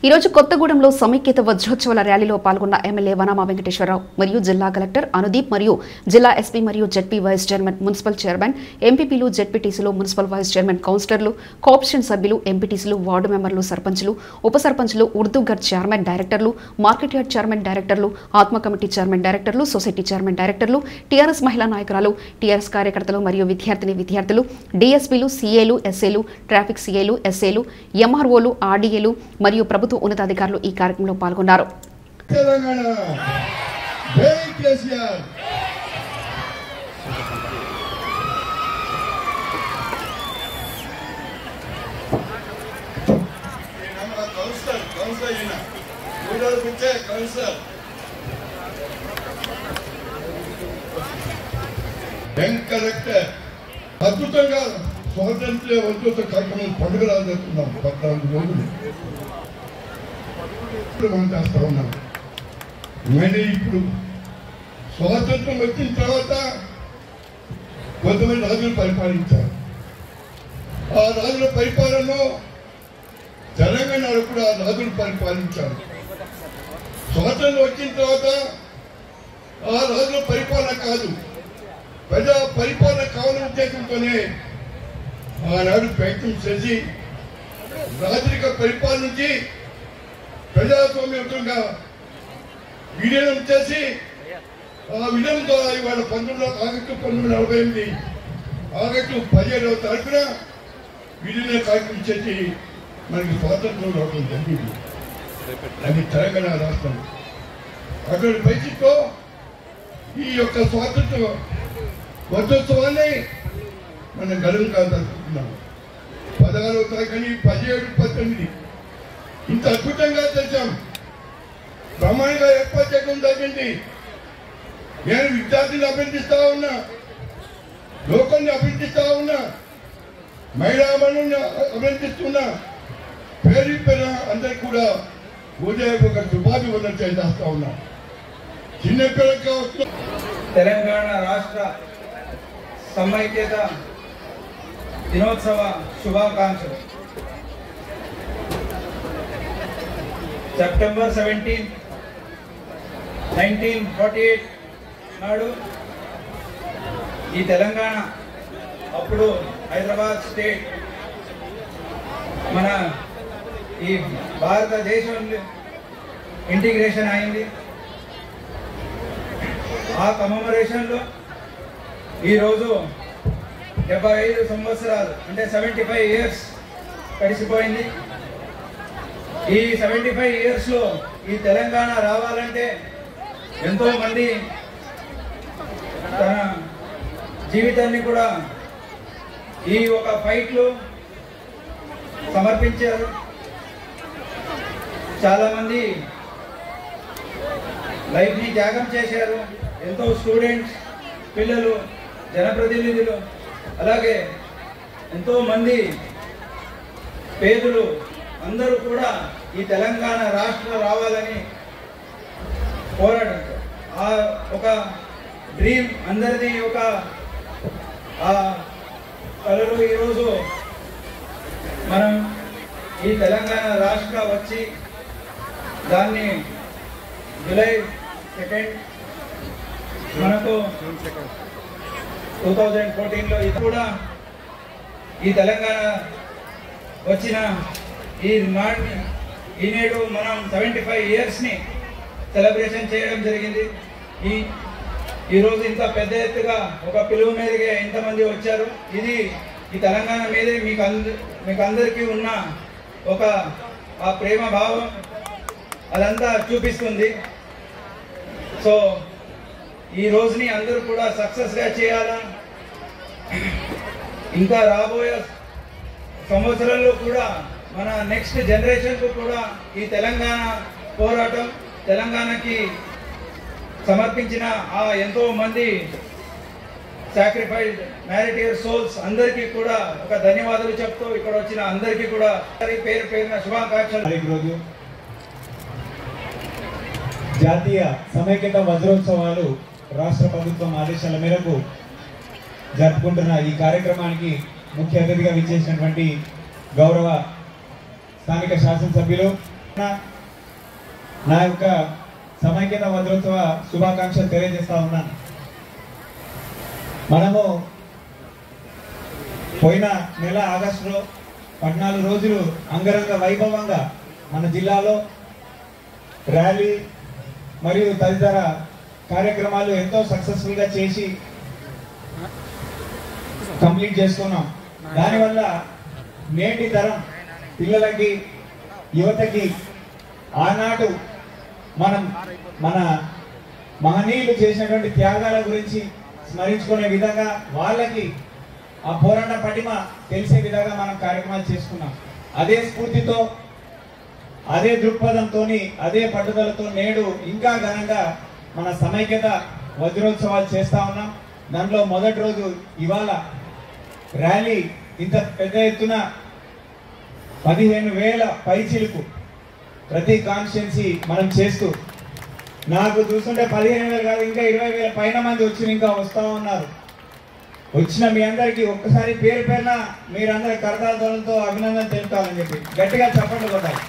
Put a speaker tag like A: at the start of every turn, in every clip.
A: ఈరోజు కొత్తగూడెంలో సమైక్యత వజ్రోత్సవాల ర్యాలీలో పాల్గొన్న ఎమ్మెల్యే వనామా వెంకటేశ్వరరావు మరియు జిల్లా కలెక్టర్ అనుదీప్ మరియు జిల్లా ఎస్పీ మరియు ZP vice chairman municipal chairman ఎంపీపీలు జెడ్పీటీసీలు మున్సిపల్ వైస్ చైర్మన్ కౌన్సిలర్లు కోఆపరేషన్ సభ్యులు ఎంపీటీసీలు వార్డు మెంబర్లు సర్పంచులు ఉప సర్పంచులు ఉర్దూ గర్ చైర్మన్ డైరెక్టర్లు మార్కెట్ యార్డ్ చైర్మన్ డైరెక్టర్లు ఆత్మ కమిటీ చైర్మన్ డైరెక్టర్లు సొసైటీ చైర్మన్ డైరెక్టర్లు టీఆర్ఎస్ మహిళా నాయకురాలు టీఆర్ఎస్ కార్యకర్తలు మరియు విద్యార్థిని విద్యార్థులు డీఎస్పీలు సీఏలు ఎస్ఏలు ట్రాఫిక్ సీఏలు ఎస్ఏలు ఎంఆర్ఓలు ఆర్డీఏలు మరియు ప్రభుత్వ ఉన్నతాధికారులు ఈ కార్యక్రమంలో పాల్గొన్నారు
B: తెలంగాణ జై కేసీఆర్ కౌన్సిలర్ కౌన్సిలర్ ఈయన ఊళ్ళో పిచ్చే కౌన్సిలర్ యంగ్ కలెక్టర్ అద్భుతంగా స్వాతంత్ర్య వంతుత కార్యక్రమం పండుగ జరుపుకున్నాం పద్నాలుగు రోజులు ఇప్పుడు మనం చేస్తా ఉన్నాం మరి ఇప్పుడు స్వాతంత్రం వచ్చిన తర్వాత కొంతమంది రాజులు పరిపాలించారు ఆ రాజుల పరిపాలనలో తెలంగాణలో కూడా రాజులు పరిపాలించారు స్వాతంత్రం వచ్చిన తర్వాత ఆ రాజుల పరిపాలన కాదు ప్రజా పరిపాలన కావాలనే ఉద్దేశంతోనే ఆనాడు ప్రయత్నం చేసి రాజరిక పరిపాలన నుంచి ప్రజాస్వామ్యంగా విలీనం చేసి ఆ విలీనం ద్వారా ఇవాళ పంతొమ్మిది ఆగస్టు పంతొమ్మిది నలభై ఎనిమిది ఆగస్టు పదిహేడవ తారీఖున విలీన కార్యక్రమం చేసి మనకి స్వాతంత్రం రావడం జరిగింది అది తెలంగాణ రాష్ట్రం అటువంటి పరిస్థితిలో ఈ యొక్క స్వాతంత్ర వద్దోత్సవాన్ని మనం గర్వంగా జరుపుకుంటున్నాం పదహారవ తారీఖుని పదిహేడు పద్దెనిమిది ఇంత అద్భుతంగా చేశాం బ్రహ్మాండంగా ఏర్పాటు చేయడం జరిగింది నేను విద్యార్థిని అభినందిస్తా ఉన్నా లోకాన్ని అభినందిస్తా ఉన్నా మహిళా మనుల్ని అభినందిస్తున్నా పేరు పేరు అందరికి కూడా ఉదయం ఒక శుభాభివందన చేస్తా ఉన్నా చిన్న పిల్లలు కావచ్చు
C: తెలంగాణ రాష్ట్ర సమైక్యత దినోత్సవ శుభాకాంక్షలు September seventeen nineteen forty eight నాడు ఈ తెలంగాణ అప్పుడు హైదరాబాద్ స్టేట్ మన ఈ భారతదేశం ఇంటిగ్రేషన్ అయింది ఆ కమమరేషన్లో ఈరోజు డెబ్బై ఐదు సంవత్సరాలు అంటే సెవెంటీ ఫైవ్ ఇయర్స్ గడిచిపోయింది ఈ సెవెంటీ ఫైవ్ ఇయర్స్లో ఈ తెలంగాణ రావాలంటే ఎంతో మంది తన జీవితాన్ని కూడా ఈ ఒక ఫైట్లు సమర్పించారు చాలామంది లైఫ్ని త్యాగం చేశారు ఎంతో స్టూడెంట్స్ పిల్లలు జనప్రతినిధులు అలాగే ఎంతో మంది పేదలు అందరూ కూడా ఈ తెలంగాణ రాష్ట్రం రావాలని పోరాడారు ఆ ఒక డ్రీమ్ అందరిది ఒక ఆ కళలు ఈరోజు మనం ఈ తెలంగాణ రాష్ట్ర వచ్చి దాన్ని జూలై సెకండ్ మనకు టూ థౌజండ్ ఫోర్టీన్లో ఇది కూడా ఈ తెలంగాణ వచ్చిన ఈ నాటి ఈనేడు మనం సెవెంటీ ఫైవ్ ఇయర్స్ని సెలబ్రేషన్ చేయడం జరిగింది ఈ ఈరోజు ఇంత పెద్ద ఎత్తుగా ఒక పిలువ మీదగా ఇంతమంది వచ్చారు ఇది ఈ తెలంగాణ మీదే మీకు అంద మీకు అందరికీ ఉన్న ఒక ఆ ప్రేమ భావం అదంతా చూపిస్తుంది సో ఈ రోజుని అందరూ కూడా సక్సెస్గా చేయాలా ఇంకా రాబోయే సంవత్సరాల్లో కూడా మన నెక్స్ట్ జనరేషన్కు కూడా ఈ తెలంగాణ పోరాటం తెలంగాణకి సమర్పించిన ఆ ఎంతో మంది సాక్రిఫైడ్ మ్యారిటియర్ సోల్స్ అందరికీ కూడా ఒక ధన్యవాదాలు చెప్తూ ఇక్కడ వచ్చిన అందరికీ కూడా పేరు పేరున శుభాకాంక్షలు
D: తారీఖు రోజు జాతీయ సమైక్యత వజ్రోత్సవాలు రాష్ట్ర ప్రభుత్వం ఆదేశాల మేరకు జరుపుకుంటున్న ఈ కార్యక్రమానికి ముఖ్య అతిథిగా విచ్చేసినటువంటి గౌరవ స్థానిక శాసనసభ్యులు నా యొక్క సమైక్యత వజ్రోత్సవ శుభాకాంక్షలు తెలియజేస్తా ఉన్నాను మనము పోయిన నెల ఆగస్టులో పద్నాలుగు రోజులు అంగరంగ వైభవంగా మన జిల్లాలో ర్యాలీ మరియు తదితర కార్యక్రమాలు ఎంతో సక్సెస్ఫుల్ గా చేసి కంప్లీట్ చేసుకున్నాం దానివల్ల నేటి తరం పిల్లలకి యువతకి ఆనాడు మనం మన మహనీయులు చేసినటువంటి త్యాగాల గురించి స్మరించుకునే విధంగా వాళ్ళకి ఆ పోరాట పటిమ తెలిసే విధంగా మనం కార్యక్రమాలు చేసుకున్నాం అదే స్ఫూర్తితో అదే దృక్పథంతో అదే పట్టుదలతో నేడు ఇంకా ఘనంగా మన సమైక్యత వజ్రోత్సవాలు చేస్తా ఉన్నాం దానిలో మొదటి రోజు ఇవాళ ర్యాలీ ఇంత పెద్ద ఎత్తున పదిహేను వేల పైచిలుకు ప్రతి కాన్స్టిట్యున్సీ మనం చేస్తూ నాకు చూస్తుంటే పదిహేను వేలు కాదు ఇంకా ఇరవై వేల పైన మంది వచ్చి ఇంకా వస్తా ఉన్నారు వచ్చిన మీ అందరికి ఒక్కసారి పేరు పేరున మీరందరి కరతాలతో అభినందన తెలుపుతామని చెప్పి గట్టిగా చప్పట్లు కొట్టాలి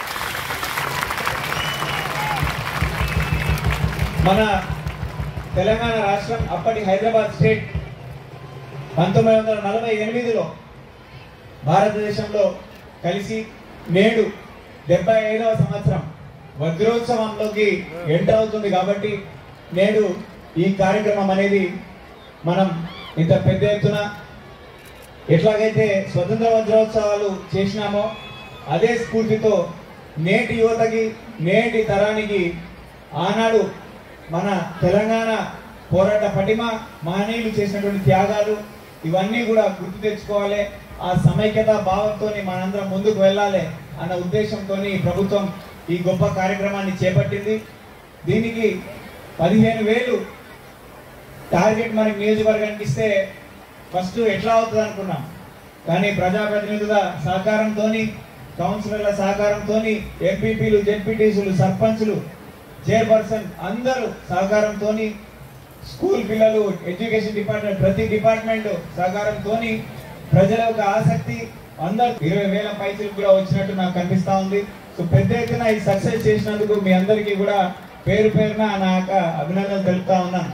D: మన తెలంగాణ రాష్ట్రం అప్పటి హైదరాబాద్ స్టేట్ పంతొమ్మిది వందల నలభై ఎనిమిదిలో భారతదేశంలో కలిసి నేడు డెబ్బై ఐదవ సంవత్సరం వజ్రోత్సవంలోకి ఎంటర్ అవుతుంది కాబట్టి నేడు ఈ కార్యక్రమం అనేది మనం ఇంత పెద్ద ఎత్తున ఎట్లాగైతే స్వతంత్ర వజ్రోత్సవాలు చేసినామో అదే స్ఫూర్తితో నేటి యువతకి నేటి తరానికి ఆనాడు మన తెలంగాణ పోరాట పటిమ మహనీయులు చేసినటువంటి త్యాగాలు ఇవన్నీ కూడా గుర్తు తెచ్చుకోవాలి ఆ సమైక్యత భావంతో మనందరం ముందుకు వెళ్ళాలి అన్న ఉద్దేశంతో ప్రభుత్వం ఈ గొప్ప కార్యక్రమాన్ని చేపట్టింది దీనికి పదిహేను వేలు టార్గెట్ మనకి నియోజకవర్గానికి ఇస్తే ఫస్ట్ ఎట్లా అవుతుంది అనుకున్నాం కానీ ప్రజాప్రతినిధుల సహకారంతో కౌన్సిలర్ల సహకారంతో ఎంపీపీలు జెడ్పీటీసీలు సర్పంచ్లు చైర్పర్సన్ అందరూ సహకారంతో స్కూల్ పిల్లలు ఎడ్యుకేషన్ డిపార్ట్మెంట్ ప్రతి డిపార్ట్మెంట్ సహకారంతో ప్రజల యొక్క ఆసక్తి అందరు ఇరవై వేల పైసలు కూడా వచ్చినట్టు నాకు కనిపిస్తా ఉంది సో పెద్ద ఎత్తున ఈ సక్సెస్ చేసినందుకు మీ అందరికీ కూడా పేరు పేరున నా యొక్క అభినందనలు తెలుపుతా ఉన్నాను